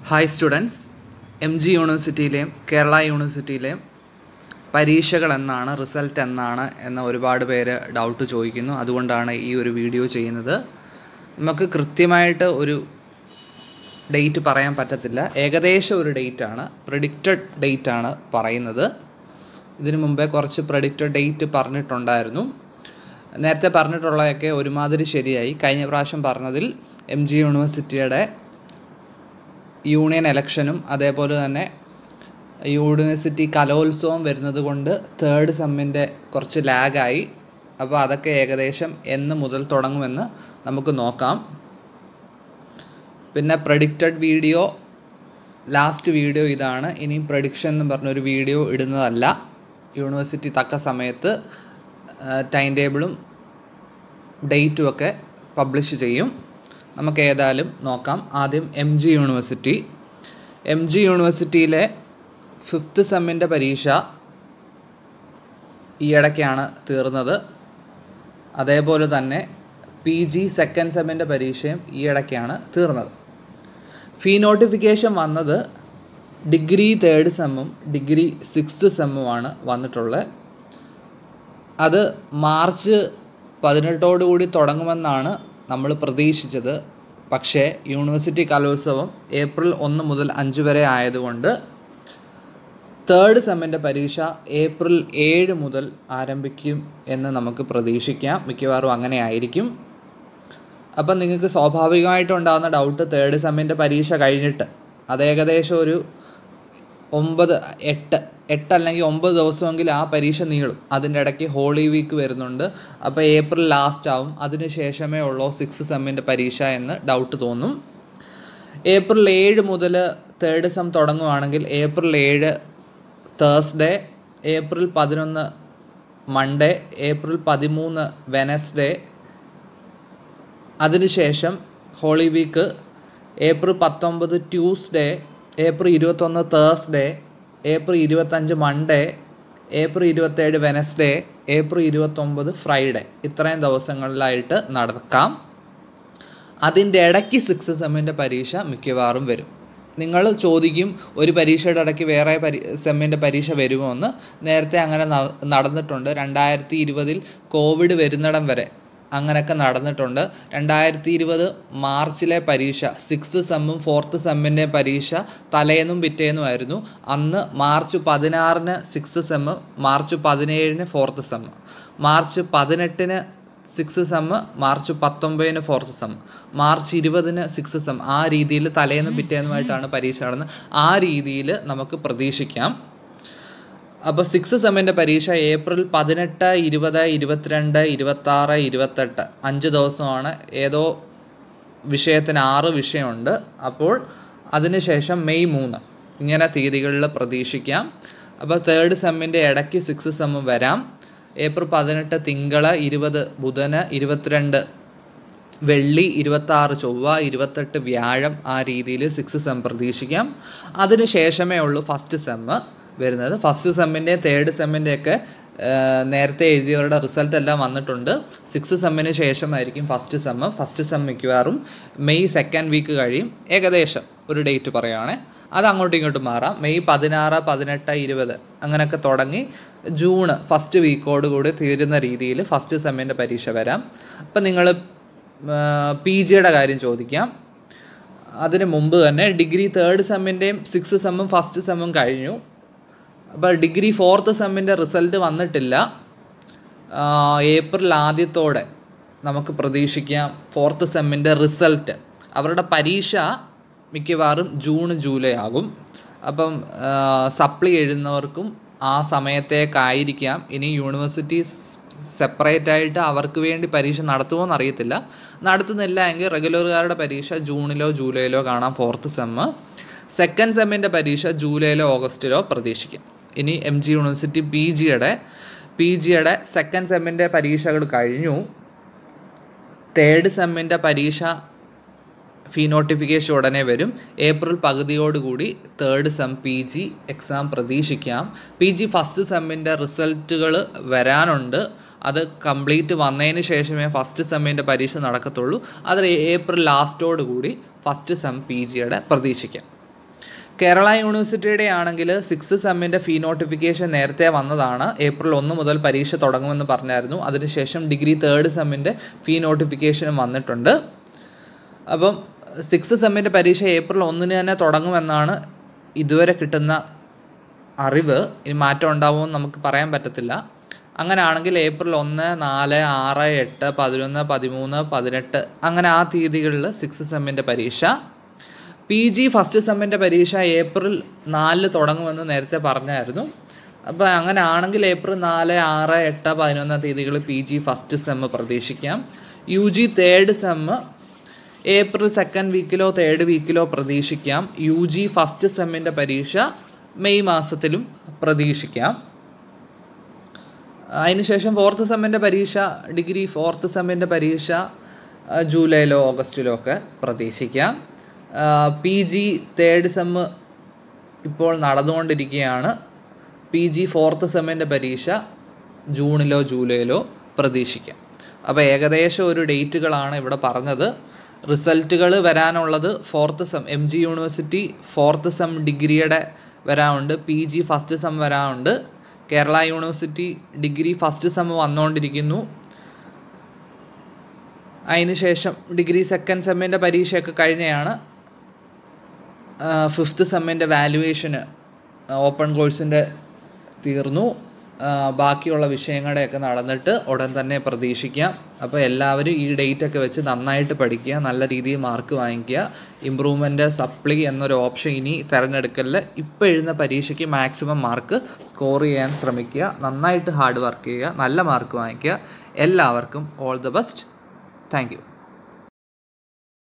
hi students M G യൂണിവേഴ്സിറ്റിയിലെയും കേരള യൂണിവേഴ്സിറ്റിയിലെയും പരീക്ഷകൾ എന്നാണ് റിസൾട്ട് എന്നാണ് എന്ന ഒരുപാട് പേര് ഡൗട്ട് ചോദിക്കുന്നു അതുകൊണ്ടാണ് ഈ ഒരു വീഡിയോ ചെയ്യുന്നത് നമുക്ക് കൃത്യമായിട്ട് ഒരു ഡേറ്റ് പറയാൻ പറ്റത്തില്ല ഏകദേശം ഒരു ഡേറ്റാണ് പ്രിഡിക്റ്റഡ് ഡേറ്റ് ആണ് പറയുന്നത് ഇതിനു മുമ്പേ കുറച്ച് പ്രെഡിക്റ്റഡ് ഡേറ്റ് പറഞ്ഞിട്ടുണ്ടായിരുന്നു നേരത്തെ പറഞ്ഞിട്ടുള്ളതൊക്കെ ഒരുമാതിരി ശരിയായി കഴിഞ്ഞ പ്രാവശ്യം പറഞ്ഞതിൽ എം ജി യൂണിവേഴ്സിറ്റിയുടെ യൂണിയൻ ഇലക്ഷനും അതേപോലെ തന്നെ യൂണിവേഴ്സിറ്റി കലോത്സവം വരുന്നത് കൊണ്ട് തേർഡ് സെമ്മിൻ്റെ കുറച്ച് ലാഗായി അപ്പോൾ അതൊക്കെ ഏകദേശം എന്ന് മുതൽ തുടങ്ങുമെന്ന് നമുക്ക് നോക്കാം പിന്നെ പ്രഡിക്റ്റഡ് വീഡിയോ ലാസ്റ്റ് വീഡിയോ ഇതാണ് ഇനി പ്രഡിക്ഷൻ എന്ന് പറഞ്ഞൊരു വീഡിയോ ഇടുന്നതല്ല യൂണിവേഴ്സിറ്റി തക്ക സമയത്ത് ടൈം ടേബിളും ഡേറ്റും ഒക്കെ പബ്ലിഷ് ചെയ്യും നമുക്ക് ഏതായാലും നോക്കാം ആദ്യം M G university M G യൂണിവേഴ്സിറ്റിയിലെ ഫിഫ്ത്ത് സെമ്മിൻ്റെ പരീക്ഷ ഈയിടയ്ക്കാണ് തീർന്നത് അതേപോലെ തന്നെ പി ജി സെക്കൻഡ് സെമ്മിൻ്റെ പരീക്ഷയും ഈയിടയ്ക്കാണ് തീർന്നത് ഫീ നോട്ടിഫിക്കേഷൻ വന്നത് ഡിഗ്രി തേർഡ് സെമ്മും ഡിഗ്രി സിക്സ്ത് സെമ്മുമാണ് വന്നിട്ടുള്ളത് അത് മാർച്ച് പതിനെട്ടോടുകൂടി തുടങ്ങുമെന്നാണ് നമ്മൾ പ്രതീക്ഷിച്ചത് പക്ഷേ യൂണിവേഴ്സിറ്റി കലോത്സവം ഏപ്രിൽ ഒന്ന് മുതൽ അഞ്ച് വരെ ആയതുകൊണ്ട് തേർഡ് സെമ്മിൻ്റെ പരീക്ഷ ഏപ്രിൽ ഏഴ് മുതൽ ആരംഭിക്കും എന്ന് നമുക്ക് പ്രതീക്ഷിക്കാം മിക്കവാറും അങ്ങനെ ആയിരിക്കും അപ്പം നിങ്ങൾക്ക് സ്വാഭാവികമായിട്ടുണ്ടാകുന്ന ഡൗട്ട് തേർഡ് സെമ്മിൻ്റെ പരീക്ഷ കഴിഞ്ഞിട്ട് അത് ഏകദേശം ഒരു ഒമ്പത് എട്ട് എട്ട് അല്ലെങ്കിൽ ഒമ്പത് ദിവസമെങ്കിൽ ആ പരീക്ഷ നീളും അതിൻ്റെ ഇടയ്ക്ക് ഹോളി വീക്ക് വരുന്നുണ്ട് അപ്പോൾ ഏപ്രിൽ ലാസ്റ്റ് ആവും അതിന് ശേഷമേ ഉള്ളൂ സിക്സ് സെമ്മിൻ്റെ പരീക്ഷ എന്ന് ഡൗട്ട് തോന്നും ഏപ്രിൽ ഏഴ് മുതൽ തേർഡ് സെം തുടങ്ങുവാണെങ്കിൽ ഏപ്രിൽ ഏഴ് തേഴ്സ്ഡേ ഏപ്രിൽ പതിനൊന്ന് മൺഡേ ഏപ്രിൽ പതിമൂന്ന് വെനസ്ഡേ അതിനുശേഷം ഹോളി വീക്ക് ഏപ്രിൽ പത്തൊമ്പത് ട്യൂസ്ഡേ ഏപ്രിൽ ഇരുപത്തൊന്ന് തേഴ്സ്ഡേ ഏപ്രിൽ ഇരുപത്തഞ്ച് മൺഡേ ഏപ്രിൽ ഇരുപത്തേഴ് വെനസ്ഡേ ഏപ്രിൽ ഇരുപത്തൊമ്പത് ഫ്രൈഡേ ഇത്രയും ദിവസങ്ങളിലായിട്ട് നടക്കാം അതിൻ്റെ ഇടയ്ക്ക് സിക്സ് സെമ്മിൻ്റെ പരീക്ഷ മിക്കവാറും വരും നിങ്ങൾ ചോദിക്കും ഒരു പരീക്ഷയുടെ ഇടയ്ക്ക് വേറെ പരി സെമ്മിൻ്റെ പരീക്ഷ വരുമോ എന്ന് നേരത്തെ അങ്ങനെ നടന്നിട്ടുണ്ട് രണ്ടായിരത്തി ഇരുപതിൽ കോവിഡ് വരുന്നിടം വരെ അങ്ങനെയൊക്കെ നടന്നിട്ടുണ്ട് രണ്ടായിരത്തി ഇരുപത് മാർച്ചിലെ പരീക്ഷ സിക്സ് സെമ്മും ഫോർത്ത് സെമ്മിൻ്റെ പരീക്ഷ തലേന്നും പിറ്റേന്നുമായിരുന്നു അന്ന് മാർച്ച് പതിനാറിന് സിക്സ് സെമ്മ് മാർച്ച് പതിനേഴിന് ഫോർത്ത് സെമ്മ് മാർച്ച് പതിനെട്ടിന് സിക്സ് സെമ്മ് മാർച്ച് പത്തൊമ്പതിന് ഫോർത്ത് സെം മാർച്ച് ഇരുപതിന് സിക്സ് സെം ആ രീതിയിൽ തലേന്നും പിറ്റേന്നുമായിട്ടാണ് പരീക്ഷ നടന്നത് ആ രീതിയിൽ നമുക്ക് പ്രതീക്ഷിക്കാം അപ്പോൾ സിക്സ് സെമ്മിൻ്റെ പരീക്ഷ ഏപ്രിൽ പതിനെട്ട് ഇരുപത് ഇരുപത്തിരണ്ട് ഇരുപത്താറ് ഇരുപത്തെട്ട് അഞ്ച് ദിവസമാണ് ഏതോ വിഷയത്തിന് ആറ് വിഷയമുണ്ട് അപ്പോൾ അതിനുശേഷം മെയ് മൂന്ന് ഇങ്ങനെ തീയതികളിൽ പ്രതീക്ഷിക്കാം അപ്പോൾ തേർഡ് സെമ്മിൻ്റെ ഇടയ്ക്ക് സിക്സ് സെമ്മ് വരാം ഏപ്രിൽ പതിനെട്ട് തിങ്കൾ ഇരുപത് ബുധന് ഇരുപത്തിരണ്ട് വെള്ളി ഇരുപത്താറ് ചൊവ്വ ഇരുപത്തെട്ട് വ്യാഴം ആ രീതിയിൽ സിക്സ് സെം പ്രതീക്ഷിക്കാം അതിന് ശേഷമേ ഉള്ളൂ ഫസ്റ്റ് സെമ്മ് വരുന്നത് ഫസ്റ്റ് സെമ്മിൻ്റെയും തേർഡ് സെമ്മിൻ്റെയൊക്കെ നേരത്തെ എഴുതിയവരുടെ റിസൾട്ട് എല്ലാം വന്നിട്ടുണ്ട് സിക്സ് സെമ്മിന് ശേഷമായിരിക്കും ഫസ്റ്റ് സെമ്മ് ഫസ്റ്റ് സെം മിക്കവാറും മെയ് സെക്കൻഡ് വീക്ക് കഴിയും ഏകദേശം ഒരു ഡേറ്റ് പറയുകയാണെ അത് അങ്ങോട്ടും ഇങ്ങോട്ടും മാറാം മെയ് പതിനാറ് പതിനെട്ട് ഇരുപത് അങ്ങനെയൊക്കെ തുടങ്ങി ജൂൺ ഫസ്റ്റ് വീക്കോട് കൂടി തീരുന്ന രീതിയിൽ ഫസ്റ്റ് സെമ്മിൻ്റെ പരീക്ഷ വരാം അപ്പം നിങ്ങൾ പി ജിയുടെ കാര്യം ചോദിക്കാം അതിന് മുമ്പ് തന്നെ ഡിഗ്രി തേർഡ് സെമ്മിൻ്റെയും സിക്സ് സെമ്മും ഫസ്റ്റ് സെമ്മും കഴിഞ്ഞു അപ്പോൾ ഡിഗ്രി ഫോർത്ത് സെമ്മിൻ്റെ റിസൾട്ട് വന്നിട്ടില്ല ഏപ്രിൽ ആദ്യത്തോടെ നമുക്ക് പ്രതീക്ഷിക്കാം ഫോർത്ത് സെമ്മിൻ്റെ റിസൾട്ട് അവരുടെ പരീക്ഷ മിക്കവാറും ജൂൺ ജൂലൈ ആകും അപ്പം സപ്ലി എഴുതുന്നവർക്കും ആ സമയത്തേക്കായിരിക്കാം ഇനി യൂണിവേഴ്സിറ്റി സെപ്പറേറ്റ് ആയിട്ട് അവർക്ക് വേണ്ടി പരീക്ഷ നടത്തുമോ എന്നറിയത്തില്ല നടത്തുന്നില്ല എങ്കിൽ റെഗുലറുകാരുടെ പരീക്ഷ ജൂണിലോ ജൂലൈയിലോ കാണാം ഫോർത്ത് സെമ്മ് സെക്കൻഡ് സെമ്മിൻ്റെ പരീക്ഷ ജൂലൈയിലോ ഓഗസ്റ്റിലോ പ്രതീക്ഷിക്കാം ഇനി എം ജി യൂണിവേഴ്സിറ്റി പി ജിയുടെ പി ജിയുടെ സെക്കൻഡ് സെമ്മിൻ്റെ പരീക്ഷകൾ കഴിഞ്ഞു തേർഡ് സെമ്മിൻ്റെ പരീക്ഷ ഫീ നോട്ടിഫിക്കേഷൻ ഉടനെ വരും ഏപ്രിൽ പകുതിയോടുകൂടി third sem P G exam പ്രതീക്ഷിക്കാം പി ജി ഫസ്റ്റ് സെമ്മിൻ്റെ റിസൾട്ടുകൾ വരാനുണ്ട് അത് കംപ്ലീറ്റ് വന്നതിന് ശേഷമേ ഫസ്റ്റ് സെമ്മിൻ്റെ പരീക്ഷ നടക്കത്തുള്ളൂ അത് ഏപ്രിൽ ലാസ്റ്റോട് കൂടി ഫസ്റ്റ് സെം പി ജിയുടെ പ്രതീക്ഷിക്കാം കേരള യൂണിവേഴ്സിറ്റിയുടെ ആണെങ്കിൽ സിക്സ് സെമ്മിൻ്റെ ഫീ നോട്ടിഫിക്കേഷൻ നേരത്തെ വന്നതാണ് ഏപ്രിൽ ഒന്ന് മുതൽ പരീക്ഷ തുടങ്ങുമെന്ന് പറഞ്ഞായിരുന്നു അതിനുശേഷം ഡിഗ്രി തേർഡ് സെമ്മിൻ്റെ ഫീ നോട്ടിഫിക്കേഷനും വന്നിട്ടുണ്ട് അപ്പം സിക്സ് സെമ്മിൻ്റെ പരീക്ഷ ഏപ്രിൽ ഒന്നിന് തന്നെ തുടങ്ങുമെന്നാണ് ഇതുവരെ കിട്ടുന്ന അറിവ് ഇനി മാറ്റം ഉണ്ടാവുമെന്ന് നമുക്ക് പറയാൻ പറ്റത്തില്ല അങ്ങനെയാണെങ്കിൽ ഏപ്രിൽ ഒന്ന് നാല് ആറ് എട്ട് പതിനൊന്ന് പതിമൂന്ന് പതിനെട്ട് അങ്ങനെ ആ തീയതികളിൽ സിക്സ് സെമ്മിൻ്റെ പരീക്ഷ പി ജി ഫസ്റ്റ് സെമ്മിൻ്റെ പരീക്ഷ ഏപ്രിൽ നാലിന് തുടങ്ങുമെന്ന് നേരത്തെ പറഞ്ഞായിരുന്നു അപ്പോൾ അങ്ങനെ ആണെങ്കിൽ ഏപ്രിൽ നാല് ആറ് എട്ട് പതിനൊന്ന് തീയതികളിൽ പി ജി ഫസ്റ്റ് സെമ്മ് പ്രതീക്ഷിക്കാം U G third sem April second വീക്കിലോ തേർഡ് വീക്കിലോ പ്രതീക്ഷിക്കാം യു ജി ഫസ്റ്റ് സെമ്മിൻ്റെ പരീക്ഷ മെയ് മാസത്തിലും പ്രതീക്ഷിക്കാം അതിനുശേഷം ഫോർത്ത് സെമ്മിൻ്റെ പരീക്ഷ ഡിഗ്രി ഫോർത്ത് സെമ്മിൻ്റെ പരീക്ഷ ആ, ജൂലൈയിലോ ഓഗസ്റ്റിലോ ഒക്കെ പ്രതീക്ഷിക്കാം പി ജി തേർഡ് സെമ്മ് ഇപ്പോൾ നടന്നുകൊണ്ടിരിക്കുകയാണ് പി ജി ഫോർത്ത് സെമ്മിൻ്റെ പരീക്ഷ ജൂണിലോ ജൂലൈയിലോ പ്രതീക്ഷിക്കാം അപ്പോൾ ഏകദേശം ഒരു ഡേറ്റുകളാണ് ഇവിടെ പറഞ്ഞത് റിസൾട്ടുകൾ വരാനുള്ളത് fourth sem M G university fourth sem ഡിഗ്രിയുടെ വരാനുണ്ട് പി ജി ഫസ്റ്റ് സെം വരാനുണ്ട് Kerala university degree first sem വന്നുകൊണ്ടിരിക്കുന്നു അതിനുശേഷം ഡിഗ്രി സെക്കൻഡ് സെമ്മിൻ്റെ പരീക്ഷയൊക്കെ കഴിഞ്ഞയാണ് ഫിഫ്ത്ത് സെമ്മിൻ്റെ വാല്യുവേഷന് ഓപ്പൺ കോഴ്സിൻ്റെ തീർന്നു ആ, ബാക്കിയുള്ള വിഷയങ്ങളുടെയൊക്കെ നടന്നിട്ട് ഉടൻ തന്നെ പ്രതീക്ഷിക്കാം അപ്പോൾ എല്ലാവരും ഈ ഡേറ്റ് ഒക്കെ വെച്ച് നന്നായിട്ട് പഠിക്കുക നല്ല രീതിയിൽ മാർക്ക് വാങ്ങിക്കുക ഇമ്പ്രൂവ്മെൻ്റ് സപ്ലി എന്നൊരു ഓപ്ഷൻ ഇനി തിരഞ്ഞെടുക്കലിൽ ഇപ്പോൾ എഴുതുന്ന പരീക്ഷയ്ക്ക് മാക്സിമം മാർക്ക് സ്കോർ ചെയ്യാൻ ശ്രമിക്കുക നന്നായിട്ട് ഹാർഡ് വർക്ക് ചെയ്യുക നല്ല മാർക്ക് വാങ്ങിക്കുക എല്ലാവർക്കും all the best thank U